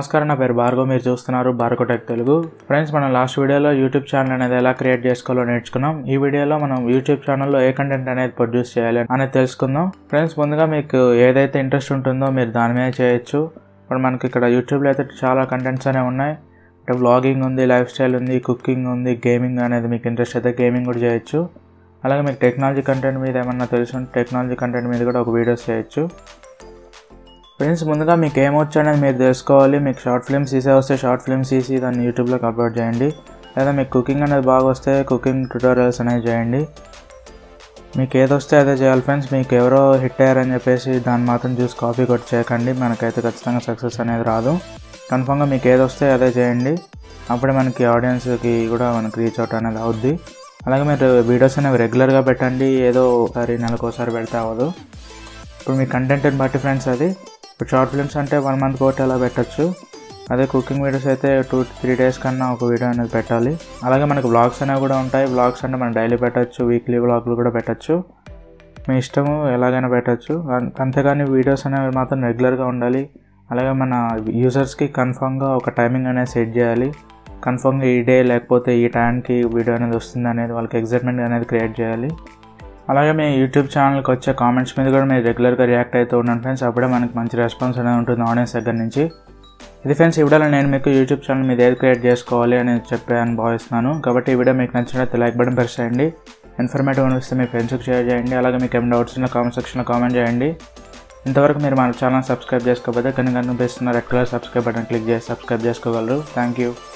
నమస్కారం నా పేరు భార్గవ్ మీరు చూస్తున్నారు భార్గవ్ టెక్ తెలుగు ఫ్రెండ్స్ మనం లాస్ట్ వీడియోలో యూట్యూబ్ ఛానల్ అనేది ఎలా క్రియేట్ చేసుకోవాలో నేర్చుకున్నాం ఈ వీడియోలో మనం యూట్యూబ్ ఛానల్లో ఏ కంటెంట్ అనేది ప్రొడ్యూస్ చేయాలి అనేది తెలుసుకుందాం ఫ్రెండ్స్ ముందుగా మీకు ఏదైతే ఇంట్రెస్ట్ ఉంటుందో మీరు దాని మీద చేయొచ్చు ఇప్పుడు మనకి ఇక్కడ యూట్యూబ్లో అయితే చాలా కంటెంట్స్ అనేవి ఉన్నాయి అంటే వ్లాగింగ్ ఉంది లైఫ్ స్టైల్ ఉంది కుకింగ్ ఉంది గేమింగ్ అనేది మీకు ఇంట్రెస్ట్ అయితే గేమింగ్ కూడా చేయొచ్చు అలాగే మీకు టెక్నాలజీ కంటెంట్ మీద ఏమన్నా తెలుసు టెక్నాలజీ కంటెంట్ మీద కూడా ఒక వీడియోస్ చేయొచ్చు ఫ్రెండ్స్ ముందుగా మీకు ఏమొచ్చు అనేది మీరు తెలుసుకోవాలి మీకు షార్ట్ ఫిల్మ్స్ తీసే వస్తే షార్ట్ ఫిల్మ్స్ తీసి దాన్ని యూట్యూబ్లోకి అప్లోడ్ చేయండి లేదా మీకు కుకింగ్ అనేది బాగా వస్తే కుకింగ్ ట్యూటోరియల్స్ అనేవి చేయండి మీకు ఏది వస్తే అదే చేయాలి ఫ్రెండ్స్ మీకు ఎవరో హిట్ అయ్యారని చెప్పేసి దాన్ని మాత్రం చూసి కాపీ కొట్టి చేయకండి మనకైతే ఖచ్చితంగా సక్సెస్ అనేది రాదు కన్ఫామ్గా మీకు ఏది వస్తే అదే చేయండి అప్పుడే మనకి ఆడియన్స్కి కూడా మనకి రీచ్ అవుట్ అనేది అవుద్ది అలాగే మీరు వీడియోస్ అనేవి రెగ్యులర్గా పెట్టండి ఏదో ఒకసారి నెలకు ఒకసారి పెడితే అవ్వదు ఇప్పుడు మీ కంటెంట్ని బట్టి ఫ్రెండ్స్ అది ఇప్పుడు షార్ట్ ఫిల్మ్స్ అంటే వన్ మంత్ ఒకటి అలా పెట్టచ్చు అదే కుకింగ్ వీడియోస్ అయితే టూ త్రీ డేస్ కన్నా ఒక వీడియో అనేది పెట్టాలి అలాగే మనకు బ్లాగ్స్ అనేవి కూడా ఉంటాయి బ్లాగ్స్ అంటే మనం డైలీ పెట్టచ్చు వీక్లీ బ్లాగ్లు కూడా పెట్టచ్చు మీ ఇష్టము ఎలాగైనా పెట్టచ్చు అం- అంతేగాని వీడియోస్ అనేవి మాత్రం రెగ్యులర్గా ఉండాలి అలాగే మన యూజర్స్కి కన్ఫామ్గా ఒక టైమింగ్ అనేది సెట్ చేయాలి కన్ఫామ్గా ఈ డే లేకపోతే ఈ టైంకి వీడియో అనేది వస్తుంది అనేది వాళ్ళకి ఎగ్జైట్మెంట్ అనేది క్రియేట్ చేయాలి అలాగే మీ యూట్యూబ్ ఛానల్కి వచ్చే కామెంట్స్ మీద కూడా మీరు రెగ్యులర్గా రియాక్ట్ అవుతూ ఉండండి ఫ్రెండ్స్ అప్పుడే మనకి మంచి రెస్పాన్స్ అనేది ఉంటుంది ఆడియన్స్ దగ్గర నుంచి ఇది ఫ్రెండ్స్ ఈ వీడియోలో నేను మీకు యూట్యూబ్ ఛానల్ మీద ఏది క్రియేట్ చేసుకోవాలి అని చెప్పాను భావిస్తున్నాను కాబట్టి ఈ వీడియో మీకు నచ్చినట్లయితే లైక్ బటన్ ప్రెస్ చేయండి ఇన్ఫర్మేటివ్ అనిపిస్తే మీ ఫ్రెండ్స్కి షేర్ చేయండి అలాగే మీకు ఏమైనా డౌట్స్ ఉన్న కామెంట్ సెక్షన్లో కామెంట్ చేయండి ఇంతవరకు మీరు మన ఛానల్ సబ్స్క్రైబ్ చేసుకోకపోతే కనుక కనిపిస్తున్న red colour subscribe button click చేసి సబ్స్క్రైబ్ చేసుకోగలరు థ్యాంక్ యూ